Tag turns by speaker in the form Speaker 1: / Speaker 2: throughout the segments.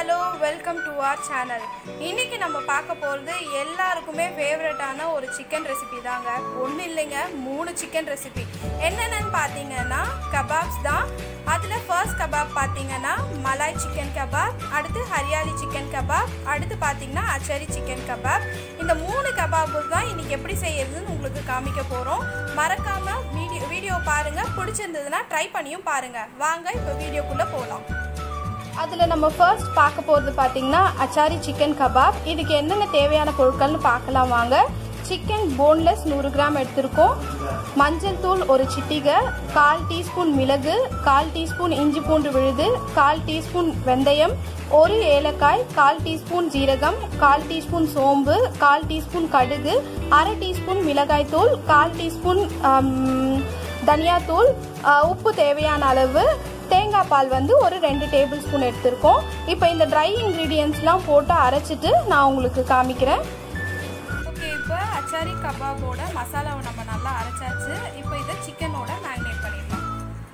Speaker 1: hello welcome to our channel இன்னைக்கு நம்ம பார்க்க போகிறது எல்லாருக்குமே ஃபேவரட்டான ஒரு சிக்கன் ரெசிபி தாங்க ஒன்றும் இல்லைங்க மூணு சிக்கன் ரெசிபி என்னென்னு பார்த்தீங்கன்னா கபாப்ஸ் தான் அதில் ஃபர்ஸ்ட் கபாப் பார்த்தீங்கன்னா மலாய் சிக்கன் கபாப் அடுத்து ஹரியாலி சிக்கன் கபாப் அடுத்து பார்த்தீங்கன்னா அச்சரி சிக்கன் கபாப் இந்த மூணு கபாபு தான் இன்னைக்கு எப்படி செய்யறதுன்னு உங்களுக்கு காமிக்க போகிறோம் மறக்காமல் வீடியோ வீடியோ பாருங்கள் பிடிச்சிருந்ததுன்னா ட்ரை பண்ணியும் பாருங்கள் வாங்க இப்போ வீடியோக்குள்ளே போகலாம் அதில் நம்ம ஃபர்ஸ்ட் பார்க்க போகிறது பார்த்தீங்கன்னா அச்சாரி சிக்கன் கபாப் இதுக்கு என்னென்ன தேவையான பொருட்கள்னு பார்க்கலாம் வாங்க சிக்கன் போன்லெஸ் நூறு கிராம் எடுத்திருக்கோம் மஞ்சள் தூள் ஒரு சிட்டிகை கால் டீஸ்பூன் மிளகு கால் டீஸ்பூன் இஞ்சி பூண்டு விழுது கால் டீஸ்பூன் வெந்தயம் ஒரு ஏலக்காய் கால் டீஸ்பூன் ஜீரகம் கால் டீஸ்பூன் சோம்பு கால் டீஸ்பூன் கடுகு அரை டீஸ்பூன் மிளகாய் தூள் கால் டீஸ்பூன் தனியாத்தூள் உப்பு தேவையான அளவு தேங்காய் பால் வந்து ஒரு ரெண்டு டேபிள் ஸ்பூன் எடுத்திருக்கோம் இப்போ இந்த ட்ரை இன்க்ரீடியன்ஸ்லாம் போட்டு அரைச்சிட்டு நான் உங்களுக்கு காமிக்கிறேன் ஓகே இப்போ அச்சாரி கபாபோட மசாலாவை நம்ம நல்லா அரைச்சாச்சு இப்போ இதை சிக்கனோட மேரினேட் பண்ணிடலாம்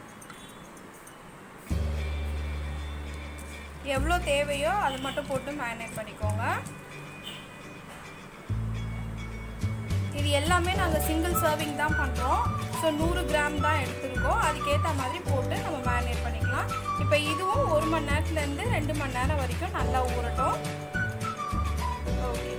Speaker 1: எவ்வளோ தேவையோ அது மட்டும் போட்டு மேரினேட் பண்ணிக்கோங்க இது எல்லாமே நாங்கள் சிங்கிள் சர்விங் தான் பண்ணுறோம் ஸோ நூறு கிராம் தான் எடுத்துருக்கோம் அதுக்கேற்ற மாதிரி போட்டு நம்ம மேரினேட் பண்ணிக்கலாம் இப்போ இதுவும் ஒரு மணி நேரத்துலேருந்து ரெண்டு மணி நேரம் வரைக்கும் நல்லா ஊறட்டும் ஓகே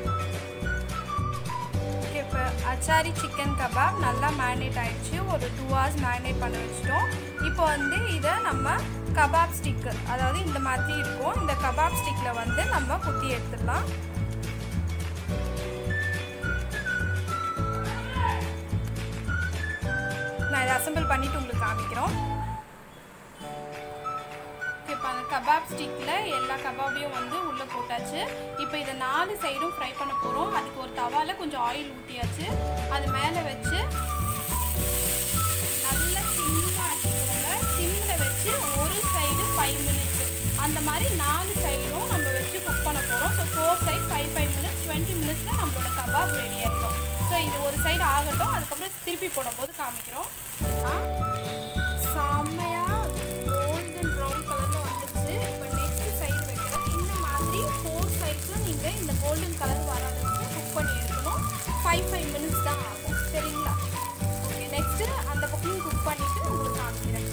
Speaker 1: ஓகே இப்போ அச்சாரி சிக்கன் கபாப் நல்லா மேரினேட் ஆயிடுச்சு ஒரு டூ ஹவர்ஸ் மேரினேட் பண்ண வச்சிட்டோம் இப்போ வந்து இதை நம்ம கபாப் ஸ்டிக்கு அதாவது இந்த மாதிரி இருக்கும் இந்த கபாப் ஸ்டிக்கில் வந்து நம்ம குத்தி எடுத்துடலாம் நான் இதை அசம்பிள் பண்ணிவிட்டு உங்களுக்கு காமிக்கிறோம் இப்போ அந்த கபாப் ஸ்டிக்கில் எல்லா கபாபையும் வந்து உள்ளே போட்டாச்சு இப்போ இதை நாலு சைடும் ஃப்ரை பண்ண போகிறோம் அதுக்கு ஒரு தவாவில் கொஞ்சம் ஆயில் ஊற்றியாச்சு அது மேலே வச்சு நல்லா சிம்மாக ஆக்கிக்கோங்க சிம்மில் வச்சு ஒரு சைடு ஃபைவ் மினிட்ஸ் அந்த மாதிரி நாலு சைடும் நம்ம வச்சு குக் பண்ண போகிறோம் so four side five five minutes twenty மினிட்ஸில் நம்மளோட கபாப் ரெடி ஆகிடும் ஸோ இது ஒரு சைடு ஆகட்டும் அதுக்கப்புறம் திருப்பி போடும்போது காமிக்கிறோம் செம்மையாக கோல்டன் ப்ரௌன் கலரில் வந்துருச்சு இப்போ நெக்ஸ்ட் சைடு வைக்கிறோம் இந்த மாதிரி ஃபோர் சைட்ஸும் நீங்கள் இந்த கோல்டன் கலர் வர அளவுக்கு குக் பண்ணி எடுக்கணும் ஃபைவ் ஃபைவ் மினிட்ஸ் தான் ஆகும் சரிங்களா ஓகே நெக்ஸ்ட்டு அந்த பக்கம் குக் பண்ணிவிட்டு உங்களுக்கு காமிக்கிறேன்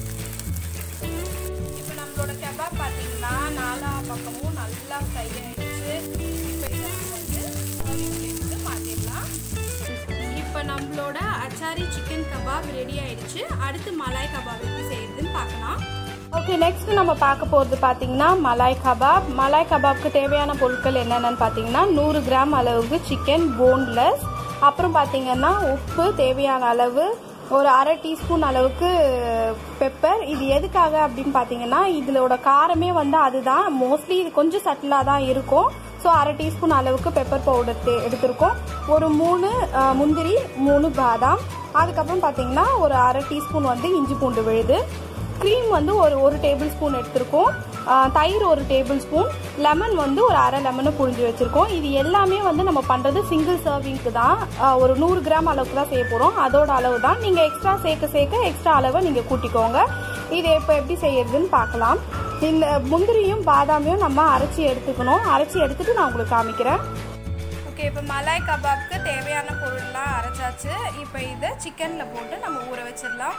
Speaker 1: இப்போ நம்மளோட கெபாப் பார்த்தீங்கன்னா நாலா பக்கமும் நல்லா ஃப்ரை ஆகிடுச்சு இப்போ இதை வந்து பிளேட்டுக்கு மாற்றிடலாம் இப்போ நம்மளோட அச்சாரி சிக்கன் கபாப் ரெடி ஆயிடுச்சு அடுத்து மலாய் கபாப் எப்படி செய்யறதுன்னு பார்க்கலாம் ஓகே நெக்ஸ்ட் நம்ம பார்க்க போகிறது பார்த்தீங்கன்னா மலாய் கபாப் மலாய் கபாப்க்கு தேவையான பொருட்கள் என்னென்னு பார்த்தீங்கன்னா நூறு கிராம் அளவுக்கு சிக்கன் போன்லெஸ் அப்புறம் பார்த்தீங்கன்னா உப்பு தேவையான அளவு ஒரு அரை டீஸ்பூன் அளவுக்கு பெப்பர் இது எதுக்காக அப்படின்னு பார்த்தீங்கன்னா இதோட காரமே வந்து அதுதான் மோஸ்ட்லி இது கொஞ்சம் சட்டிலாக தான் இருக்கும் ஸோ அரை டீஸ்பூன் அளவுக்கு பெப்பர் பவுடர் எடுத்திருக்கோம் ஒரு மூணு முந்திரி மூணு பாதாம் அதுக்கப்புறம் பார்த்தீங்கன்னா ஒரு அரை டீஸ்பூன் வந்து இஞ்சி பூண்டு விழுது க்ரீம் வந்து ஒரு ஒரு டேபிள் ஸ்பூன் எடுத்திருக்கோம் தயிர் ஒரு டேபிள் ஸ்பூன் லெமன் வந்து ஒரு அரை லெமனை புழிஞ்சு வச்சுருக்கோம் இது எல்லாமே வந்து நம்ம பண்ணுறது சிங்கிள் சர்விங்க்கு தான் ஒரு நூறு கிராம் அளவுக்கு தான் செய்ய போகிறோம் அதோட அளவு தான் நீங்கள் எக்ஸ்ட்ரா சேர்க்க சேர்க்க எக்ஸ்ட்ரா அளவை நீங்கள் கூட்டிக்கோங்க இது இப்போ எப்படி செய்யறதுன்னு பார்க்கலாம் இந்த முந்திரியும் பாதாமையும் நம்ம அரைச்சி எடுத்துக்கணும் அரைச்சி எடுத்துட்டு நான் உங்களுக்கு காமிக்கிறேன் ஓகே இப்போ மலாய் கபாப்க்கு தேவையான பொருள்லாம் அரைச்சாச்சு இப்போ இதை சிக்கனில் போட்டு நம்ம ஊற வச்சிடலாம்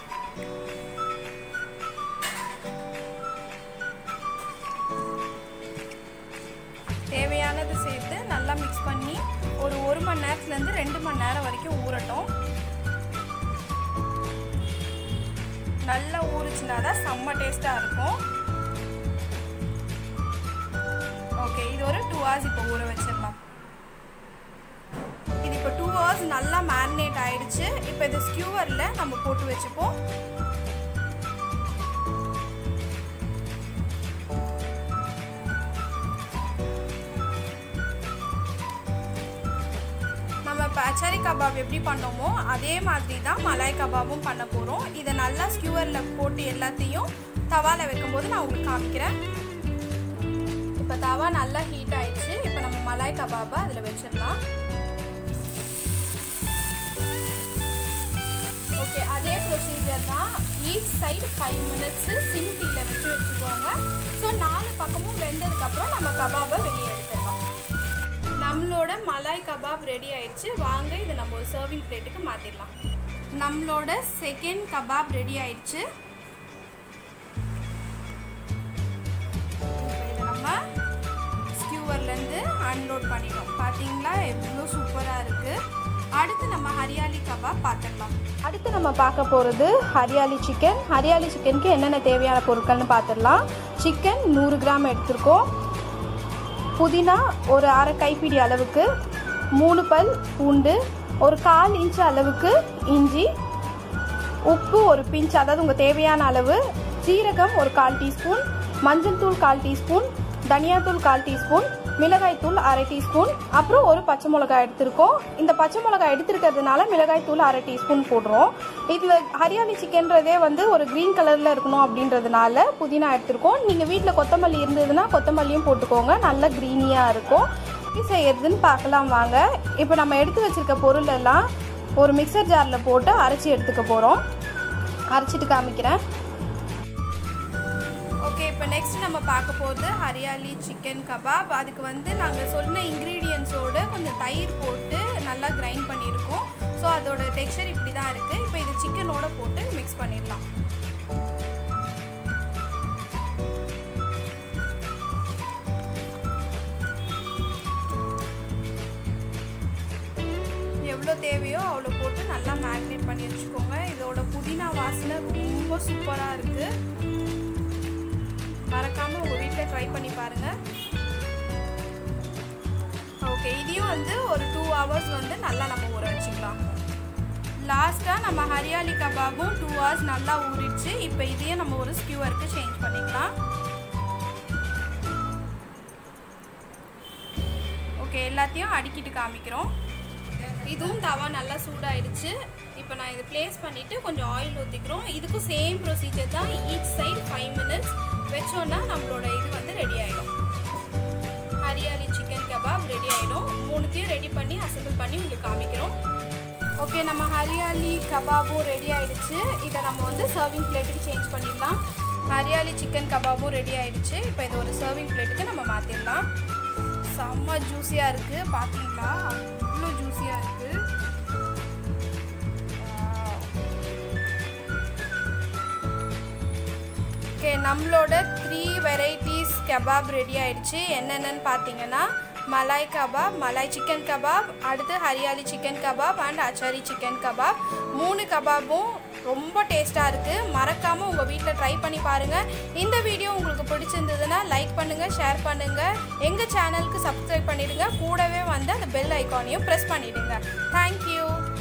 Speaker 1: தேவையானது சேர்த்து நல்லா மிக்ஸ் பண்ணி ஒரு ஒரு மணி நேரத்துலேருந்து ரெண்டு மணி நேரம் வரைக்கும் ஊறட்டும் நல்லா ஊறுச்சுனா தான் செம்ம டேஸ்ட்டாக இருக்கும் ஓகே இது ஒரு டூ ஹவர்ஸ் இப்போ ஊற வச்சிடலாம் இது இப்போ டூ ஹவர்ஸ் நல்லா மேரினேட் ஆயிடுச்சு இப்போ இது ஸ்கியூவரில் நம்ம போட்டு வச்சுப்போம் நம்ம இப்போ அச்சரி கபாப் எப்படி பண்ணோமோ அதே மாதிரி தான் மலாய் கபாபும் பண்ண போகிறோம் இதை நல்லா ஸ்கியூவரில் போட்டு எல்லாத்தையும் தவாவில் வைக்கும்போது நான் உங்களுக்கு காமிக்கிறேன் இப்போ தவா நல்லா ஹீட் ஆயிடுச்சு இப்போ நம்ம மலாய் கபாபை அதில் வச்சிடலாம் ஓகே அதே ப்ரொசீஜர் தான் each side five minutes sim டீயில் வச்சு வச்சுக்கோங்க ஸோ நாலு பக்கமும் வெந்ததுக்கப்புறம் நம்ம கபாபை வெளியே எடுத்துடலாம் நம்மளோட மலாய் கபாப் ரெடி ஆயிடுச்சு வாங்க இதை நம்ம ஒரு சர்விங் பிளேட்டுக்கு மாற்றிடலாம் நம்மளோட செகண்ட் கபாப் ரெடி ஆயிடுச்சு இப்போ இதை நம்ம ஸ்கியூவர்லேருந்து அன்லோட் பண்ணிட்டோம் பார்த்தீங்களா எவ்வளோ சூப்பராக இருக்குது அடுத்து நம்ம ஹரியாலி கபாப் பார்த்துடலாம்
Speaker 2: அடுத்து நம்ம பார்க்க போகிறது ஹரியாலி சிக்கன் ஹரியாலி சிக்கனுக்கு என்னென்ன தேவையான பொருட்கள்னு பார்த்துடலாம் சிக்கன் நூறு கிராம் எடுத்திருக்கோம் புதினா ஒரு அரை கைப்பிடி அளவுக்கு மூணு பல் பூண்டு ஒரு கால் இன்ச் அளவுக்கு இஞ்சி உப்பு ஒரு பிஞ்ச் அதாவது உங்கள் தேவையான அளவு சீரகம் ஒரு கால் டீஸ்பூன் மஞ்சள் தூள் கால் டீஸ்பூன் தனியாத்தூள் கால் டீஸ்பூன் மிளகாய் தூள் அரை டீஸ்பூன் அப்புறம் ஒரு பச்சை மிளகாய் எடுத்திருக்கோம் இந்த பச்சை மிளகாய் எடுத்திருக்கிறதுனால மிளகாய் தூள் அரை டீஸ்பூன் போடுறோம் இதில் ஹரியாலி சிக்கன்றதே வந்து ஒரு க்ரீன் கலரில் இருக்கணும் அப்படின்றதுனால புதினா எடுத்திருக்கோம் நீங்கள் வீட்டில் கொத்தமல்லி இருந்ததுன்னா கொத்தமல்லியும் போட்டுக்கோங்க நல்ல க்ரீனியாக இருக்கும் எப்படி செய்யறதுன்னு பார்க்கலாம் வாங்க இப்போ நம்ம எடுத்து வச்சிருக்க பொருள் எல்லாம் ஒரு மிக்சர் ஜாரில் போட்டு அரைச்சி எடுத்துக்க போகிறோம் அரைச்சிட்டு காமிக்கிறேன்
Speaker 1: ஓகே இப்போ நெக்ஸ்ட் நம்ம பார்க்க போகிறது ஹரியாலி சிக்கன் கபாப் அதுக்கு வந்து நாங்கள் சொன்ன இன்க்ரீடியன்ஸோடு கொஞ்சம் தயிர் போட்டு நல்லா கிரைண்ட் பண்ணியிருக்கோம் ஸோ அதோட டெக்ஸ்சர் இப்படி தான் இருக்குது இப்போ இது சிக்கனோட போட்டு மிக்ஸ் பண்ணிடலாம் எவ்வளோ தேவையோ அவ்வளோ போட்டு நல்லா மேக்னேட் பண்ணி வச்சுக்கோங்க இதோட புதினா வாசனை ரொம்ப சூப்பராக இருக்குது மறக்காமல் உங்கள் வீட்டில் ட்ரை பண்ணி பாருங்கள் ஓகே இதையும் வந்து ஒரு டூ ஹவர்ஸ் வந்து நல்லா நம்ம ஊற வச்சுக்கலாம் லாஸ்ட்டாக நம்ம ஹரியாலி கபாபும் டூ ஹவர்ஸ் நல்லா ஊறிடுச்சு இப்போ இதையும் நம்ம ஒரு ஸ்கியூவருக்கு சேஞ்ச் பண்ணிக்கலாம் ஓகே எல்லாத்தையும் அடுக்கிட்டு காமிக்கிறோம் இதுவும் தவா நல்லா சூடாயிடுச்சு இப்போ நான் இதை ப்ளேஸ் பண்ணிவிட்டு கொஞ்சம் ஆயில் ஊற்றிக்கிறோம் இதுக்கும் சேம் ப்ரொசீஜர் தான் ஈச் சைடு ஃபைவ் மினிட்ஸ் வச்சோன்னா நம்மளோட இது வந்து ரெடி ஆகிடும் ஹரியாலி சிக்கன் கபாப் ரெடி ஆகிடும் மூணுத்தையும் ரெடி பண்ணி அசம்பிள் பண்ணி உங்களுக்கு காமிக்கிறோம் ஓகே நம்ம ஹரியாலி கபாபும் ரெடி ஆயிடுச்சு இதை நம்ம வந்து சர்விங் பிளேட்டுக்கு சேஞ்ச் பண்ணிடலாம் ஹரியாலி சிக்கன் கபாபும் ரெடி ஆயிடுச்சு இப்போ இதை ஒரு சர்விங் பிளேட்டுக்கு நம்ம மாற்றிடலாம் செம்ம ஜூஸியாக இருக்குது பார்த்தீங்களா அவ்வளோ ஜூஸியாக இருக்குது ஓகே நம்மளோட த்ரீ வெரைட்டிஸ் கபாப் ரெடி ஆயிடுச்சு என்னென்னு பார்த்தீங்கன்னா மலாய் கபாப் மலாய் சிக்கன் கபாப் அடுத்து hariyali chicken kabab and achari chicken kabab மூணு கபாபும் ரொம்ப டேஸ்ட்டாக இருக்குது மறக்காமல் உங்கள் வீட்டில் ட்ரை பண்ணி பாருங்கள் இந்த வீடியோ உங்களுக்கு பிடிச்சிருந்ததுன்னா லைக் பண்ணுங்கள் ஷேர் பண்ணுங்கள் எங்கள் சேனலுக்கு சப்ஸ்கிரைப் பண்ணிவிடுங்க கூடவே வந்து அந்த பெல் ஐக்கானையும் ப்ரெஸ் பண்ணிவிடுங்க தேங்க்யூ